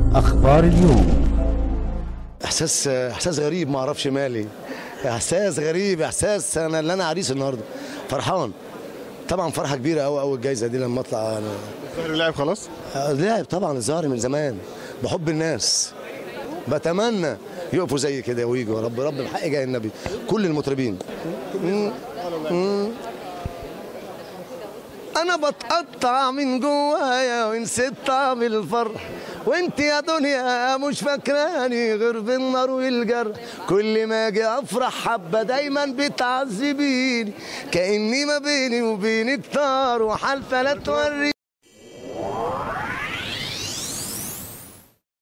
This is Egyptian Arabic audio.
أخبار اليوم احساس احساس غريب ما اعرفش مالي احساس غريب احساس انا اللي انا عريس النهارده فرحان طبعا فرحه كبيره قوي قوي الجايزه دي لما اطلع انا الظاهر لاعب خلاص آه، لاعب طبعا الظاهر من زمان بحب الناس بتمنى يقفوا زي كده ويجوا يا رب رب بحق جاي النبي كل المطربين مم. مم. انا بتقطع من جوايا ونسيت طعم الفرح وانت يا دنيا مش فاكراني غير بالنار والجرح كل ما اجي افرح حبه دايما بتعذبيني كاني ما بيني وبينك طار وحالفه لا توريني